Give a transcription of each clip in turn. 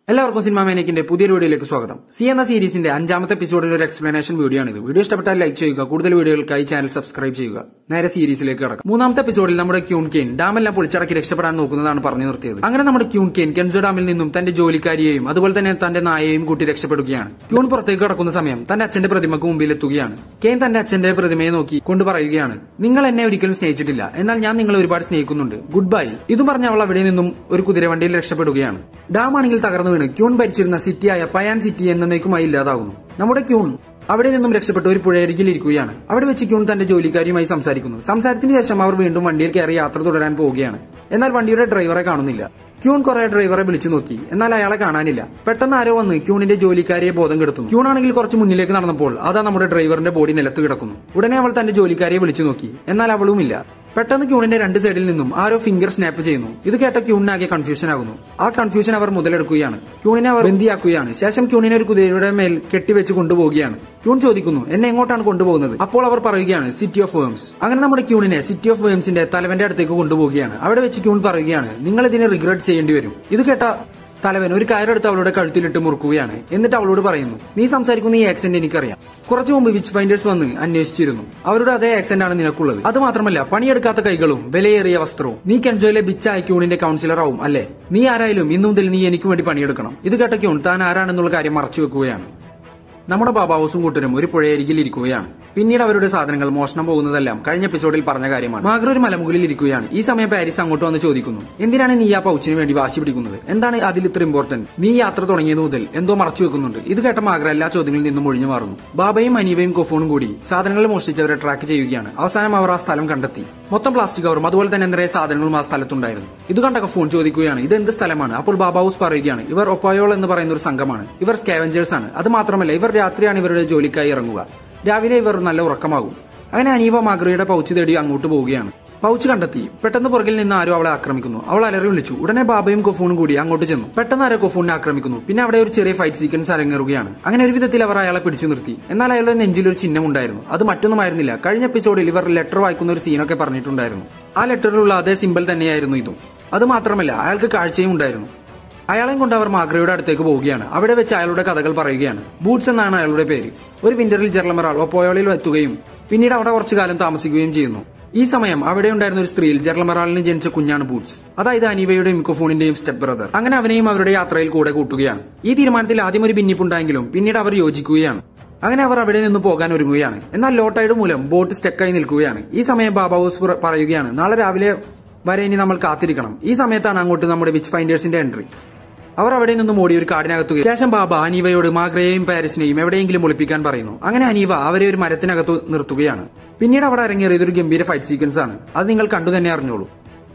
എല്ലാവർക്കും സിനിമ മേനക്കിന്റെ പുതിയൊരു വീഡിയോയിലേക്ക് സ്വാഗതം സി എന്ന സീരീസിന്റെ അഞ്ചാമത്തെ എപ്പിസോഡിൽ ഒരു എക്സ്പ്ലനേഷൻ വീഡിയോ ആണിത് വീഡിയോ ഇഷ്ടപ്പെട്ടാൽ ലൈക്ക് ചെയ്യുക കൂടുതൽ വീഡിയോകൾക്കായി ചാനൽ സബ്സ്ക്രൈബ് ചെയ്യുക നേരെ സീരീസിലേക്ക് കടക്കാം മൂന്നാമത്തെ എപ്പിസോഡിൽ നമ്മുടെ ക്യൂൺ കെയിൻ ഡാമെല്ലാം പൊളിച്ചടക്കി രക്ഷപ്പെടാൻ നോക്കുന്നതാണ് പറഞ്ഞു നിർത്തിയത് അങ്ങനെ നമ്മുടെ ക്യൂൺ കെയിൻ കെൻസോ ഡാമിൽ നിന്നും തന്റെ ജോലിക്കാരിയെയും അതുപോലെ തന്നെ തന്റെ നായയെയും കൂട്ടി രക്ഷപ്പെടുകയാണ് ക്യൂൺ പുറത്തേക്ക് കടക്കുന്ന സമയം തന്റെ അച്ഛന്റെ പ്രതിമക്ക് മുമ്പിൽ എത്തുകയാണ് കെയിൻ തന്റെ അച്ഛന്റെ പ്രതിമയെ നോക്കി കൊണ്ട് പറയുകയാണ് നിങ്ങൾ എന്നെ ഒരിക്കലും സ്നേഹിച്ചിട്ടില്ല എന്നാൽ ഞാൻ നിങ്ങളെ ഒരുപാട് സ്നേഹിക്കുന്നുണ്ട് ഗുഡ് ബൈ ഇതും പറഞ്ഞ അവൾ അവിടെ നിന്നും ഒരു കുതിരവണ്ടിയിൽ രക്ഷപ്പെടുകയാണ് ഡാം ആണെങ്കിൽ തകർന്നു വീണ് ക്യൂൺ ഭരിച്ചിരുന്ന സിറ്റിയായ പയാൻ സിറ്റി എന്നേക്കുമായി ഇല്ലാതാകുന്നു നമ്മുടെ ക്യൂൺ അവിടെ നിന്നും രക്ഷപ്പെട്ട് ഒരു പുഴയരികിൽ ഇരിക്കുകയാണ് അവിടെ വെച്ച് ക്യൂൺ തന്റെ ജോലിക്കാരിയുമായി സംസാരിക്കുന്നു സംസാരത്തിന് ശേഷം അവർ വീണ്ടും വണ്ടിയിൽ കയറി യാത്ര തുടരാൻ പോവുകയാണ് എന്നാൽ വണ്ടിയുടെ ഡ്രൈവറെ കാണുന്നില്ല ക്യൂൺ കുറെ ഡ്രൈവറെ വിളിച്ചു നോക്കി എന്നാൽ അയാളെ കാണാനില്ല പെട്ടെന്ന് ആരോ വന്ന് ക്യൂണിന്റെ ജോലിക്കാരിയെ ബോധം കെടുത്തുന്നു ക്യൂൺ ആണെങ്കിൽ കുറച്ച് മുന്നിലേക്ക് നടന്നപ്പോൾ അതാ നമ്മുടെ ഡ്രൈവറിന്റെ ബോഡി നിലത്ത് കിടക്കുന്നു ഉടനെ അവൾ തന്റെ ജോലിക്കാരിയെ വിളിച്ചു നോക്കി എന്നാൽ അവളുമില്ല പെട്ടെന്ന് ക്യൂണിന്റെ രണ്ട് സൈഡിൽ നിന്നും ആരോ ഫിംഗർ സ്നാപ്പ് ചെയ്യുന്നു ഇത് കേട്ട ക്യൂണിനാകെ കൺഫ്യൂഷൻ ആകുന്നു ആ കൺഫ്യൂഷൻ അവർ മുതലെടുക്കുകയാണ് ക്യൂണിനെ അവർ ബന്ദിയാക്കുകയാണ് ശേഷം ക്യൂണിനെ ഒരു കുതിരയുടെ മേൽ കെട്ടിവെച്ച് കൊണ്ടുപോവുകയാണ് ക്യൂൺ ചോദിക്കുന്നു എന്നെ എങ്ങോട്ടാണ് കൊണ്ടുപോകുന്നത് അപ്പോൾ അവർ പറയുകയാണ് സിറ്റി ഓഫ് വേംസ് അങ്ങനെ നമ്മുടെ ക്യൂണിനെ സിറ്റി ഓഫ് വേംസിന്റെ തലവന്റെ അടുത്തേക്ക് കൊണ്ടുപോവുകയാണ് അവിടെ വെച്ച് ക്യൂൺ പറയുകയാണ് നിങ്ങൾ ഇതിനെ റിഗ്രറ്റ് ചെയ്യേണ്ടി വരും ഇത് കേട്ട തലവൻ ഒരു കയറെടുത്ത് അവളുടെ കഴുത്തിലിട്ട് മുറുക്കുകയാണ് എന്നിട്ട് അവളോട് പറയുന്നു നീ സംസാരിക്കുന്ന ഈ ആക്സെന്റ് എനിക്കറിയാം കുറച്ചു മുമ്പ് വിച്ച് ഫൈൻഡേഴ്സ് വന്ന് അന്വേഷിച്ചിരുന്നു അവരുടെ അതേ ആക്സെന്റ് ആണ് നിനക്കുള്ളത് അത് മാത്രമല്ല പണിയെടുക്കാത്ത കൈകളും വിലയേറിയ വസ്ത്രവും നീ കെൻജോയിലെ ബിച്ചായ ക്യൂണിന്റെ കൌൺസിലർ ആവും അല്ലേ നീ ആരായാലും ഇന്നു മുതൽ നീ എനിക്ക് വേണ്ടി പണിയെടുക്കണം ഇത് കേട്ട ക്യൂൺ താൻ ആരാണെന്നുള്ള കാര്യം മറച്ചു വെക്കുകയാണ് നമ്മുടെ ബാബാവൂസും കൂട്ടരും ഒരു പുഴയരികിൽ ഇരിക്കുകയാണ് പിന്നീട് അവരുടെ സാധനങ്ങൾ മോഷണം പോകുന്നതെല്ലാം കഴിഞ്ഞ എപ്പിസോഡിൽ പറഞ്ഞ കാര്യമാണ് മാഗ്ര ഒരു മലമുകളിൽ ഇരിക്കുകയാണ് ഈ സമയം പാരീസ് അങ്ങോട്ട് വന്ന് ചോദിക്കുന്നു എന്തിനാണ് നീ ആ പൗച്ചിന് വേണ്ടി വാശി പിടിക്കുന്നത് എന്താണ് അതിൽ ഇത്ര ഇമ്പോർട്ടന്റ് നീ യാത്ര തുടങ്ങിയത് മുതൽ എന്തോ മറച്ചു വെക്കുന്നുണ്ട് ഇത് കേട്ട മാഗ്ര എല്ലാ ചോദ്യങ്ങളിൽ നിന്നും ഒഴിഞ്ഞു മാറുന്നു ബാബയും അനീവയും കൊഫോണും കൂടി സാധനങ്ങൾ മോഷ്ടിച്ചവരെ ട്രാക്ക് ചെയ്യുകയാണ് അവസാനം അവർ ആ സ്ഥലം കണ്ടെത്തി മൊത്തം പ്ലാസ്റ്റിക് കവറും അതുപോലെ തന്നെ നിറയെ സാധനങ്ങളും ആ സ്ഥലത്തുണ്ടായിരുന്നു ഇത് കണ്ട ഫോൺ ചോദിക്കുകയാണ് ഇത് എന്ത് സ്ഥലമാണ് അപ്പോൾ ബാബാവൂസ് പറയുകയാണ് ഇവർ ഒപ്പായോൾ എന്ന് പറയുന്ന ഒരു സംഘമാണ് ഇവർ സ്കാവഞ്ചേഴ്സ് ആണ് അത് മാത്രമല്ല ഇവർ രാത്രിയാണ് ഇവരുടെ ജോലിക്കായി ഇറങ്ങുക രാവിലെ ഇവർ നല്ല ഉറക്കമാകും അങ്ങനെ അനീവ മാഗ്രയുടെ പൗച്ച് തേടി അങ്ങോട്ട് പോവുകയാണ് പൗച്ച് കണ്ടെത്തി പെട്ടെന്ന് പുറകിൽ നിന്ന് ആരോ അവളെ ആക്രമിക്കുന്നു അവൾ അലറി വിളിച്ചു ഉടനെ ബാബയും കൊഫൂണും കൂടി അങ്ങോട്ട് ചെന്നു പെട്ടെന്ന് ആരോ കൊഫൂണിനെ ആക്രമിക്കുന്നു പിന്നെ അവിടെ ഒരു ചെറിയ ഫൈറ്റ് സീക്വൻസ് അരങ്ങേറുകയാണ് അങ്ങനെ ഒരു വിധത്തിൽ അവർ അയാളെ പിടിച്ചു നിർത്തി എന്നാൽ അയാളുടെ നെഞ്ചിൽ ഒരു ചിഹ്നം ഉണ്ടായിരുന്നു അത് മറ്റൊന്നുമായിരുന്നില്ല കഴിഞ്ഞ എപ്പിസോഡിൽ ഇവർ ലെറ്റർ വായിക്കുന്ന ഒരു സീനൊക്കെ പറഞ്ഞിട്ടുണ്ടായിരുന്നു ആ ലെറ്ററിലുള്ള അതേ സിമ്പിൾ തന്നെയായിരുന്നു ഇതും അത് മാത്രമല്ല അയാൾക്ക് കാഴ്ചയും ഉണ്ടായിരുന്നു അയാളെയും കൊണ്ട് അവർ മാഗ്രയുടെ അടുത്തേക്ക് പോവുകയാണ് അവിടെ വെച്ച് അയാളുടെ കഥകൾ പറയുകയാണ് ബൂട്ട്സ് എന്നാണ് അയാളുടെ പേര് ഒരു വിന്ററിൽ ജെർലമറാൾ ഒപ്പോയോളിൽ എത്തുകയും പിന്നീട് അവിടെ കുറച്ചു കാലം താമസിക്കുകയും ചെയ്യുന്നു ഈ സമയം അവിടെ ഉണ്ടായിരുന്ന ഒരു സ്ത്രീയിൽ ജെർലമറാളിന് ജനിച്ച കുഞ്ഞാണ് ബൂട്ട്സ് അതായത് അനീവയുടെയും മിക്കോഫോണിന്റെയും സ്റ്റെപ്പ് ബ്രദർ അങ്ങനെ അവനെയും അവരുടെ യാത്രയിൽ കൂടെ കൂട്ടുകയാണ് ഈ തീരുമാനത്തിൽ ആദ്യം ഒരു ഭിന്നിപ്പുണ്ടായെങ്കിലും പിന്നീട് അവർ യോജിക്കുകയാണ് അങ്ങനെ അവർ അവിടെ നിന്ന് പോകാൻ ഒരുങ്ങുകയാണ് എന്നാൽ ലോട്ടൈഡ് മൂലം ബോട്ട് സ്റ്റക്കായി നിൽക്കുകയാണ് ഈ സമയം ബാബാവൂസ് പറയുകയാണ് നാളെ രാവിലെ വരെ ഇനി നമ്മൾ കാത്തിരിക്കണം ഈ സമയത്താണ് അങ്ങോട്ട് നമ്മുടെ വിച്ച് ഫൈൻഡേഴ്സിന്റെ എൻട്രി അവർ അവിടെ നിന്നും ഓടി ഒരു കാടിനകത്തു ശേഷം ബാബ അനീവയോട് മാഗ്രയെയും പാരിസിനെയും എവിടെയെങ്കിലും ഒളിപ്പിക്കാൻ പറയുന്നു അങ്ങനെ അനീവ അവരെ ഒരു മരത്തിനകത്ത് നിർത്തുകയാണ് പിന്നീട് അവിടെ ഇറങ്ങിയത് ഒരു ഗംഭീര ഫൈറ്റ് സീക്വൻസ് ആണ് അത് നിങ്ങൾ കണ്ടു തന്നെ അറിഞ്ഞോളൂ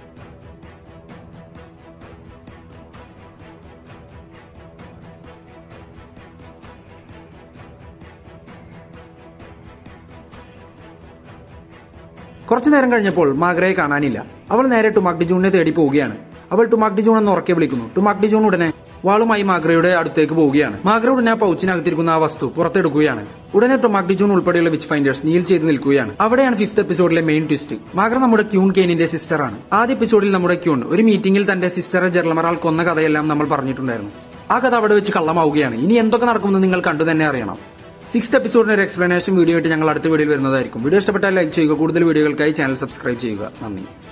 കുറച്ചു നേരം കഴിഞ്ഞപ്പോൾ മാഗ്രയെ കാണാനില്ല അവൾ നേരെ ടുമാക് ഡിജൂണിനെ തേടി പോവുകയാണ് അവൾ ടുമാക് ഡിജൂൺ എന്ന് ഉറക്കെ വിളിക്കുന്നു ടുമാക് ഡിജൂൺ ഉടനെ വാളുമായി മാഗ്രയുടെ അടുത്തേക്ക് പോവുകയാണ് മാഗ്ര ഉടനെ ആ പൗച്ചിനകത്തിരിക്കുന്ന ആ വസ്തു പുറത്തെടുക്കുകയാണ് ഉടനെ ടുമാക് ഡിജൂൺ ഉൾപ്പെടെയുള്ള വിച്ച് ഫൈൻഡേഴ്സ് നീൽ ചെയ്ത് നിൽക്കുകയാണ് അവിടെയാണ് ഫിഫ്ത് എപ്പിസോഡിലെ മെയിൻ ട്വിസ്റ്റ് മാഗ്ര നമ്മുടെ ക്യൂൺ കെയിനിന്റെ സിസ്റ്റർ ആണ് ആദ്യ എപ്പിസോഡിൽ നമ്മുടെ ക്യൂൺ ഒരു മീറ്റിംഗിൽ തന്റെ സിസ്റ്ററെ ജെർലമറാൾ കൊന്ന കഥയെല്ലാം നമ്മൾ പറഞ്ഞിട്ടുണ്ടായിരുന്നു ആ കഥ അവിടെ വെച്ച് കള്ളമാവുകയാണ് ഇനി എന്തൊക്കെ നടക്കുമെന്ന് നിങ്ങൾ കണ്ടു തന്നെ അറിയണം സിക്സ് എപ്പിസോഡിന് ഒരു എക്സ്പ്ലനേഷൻ വീഡിയോ ആയിട്ട് ഞങ്ങൾ അടുത്ത വീഡിയോയിൽ വരുന്നതായിരിക്കും വീഡിയോ ഇഷ്ടപ്പെട്ടാൽ ലൈക്ക് ചെയ്യുക കൂടുതൽ വീഡിയോകൾക്കായി ചാനൽ സബ്സ്ക്രൈബ് ചെയ്യുക നന്ദി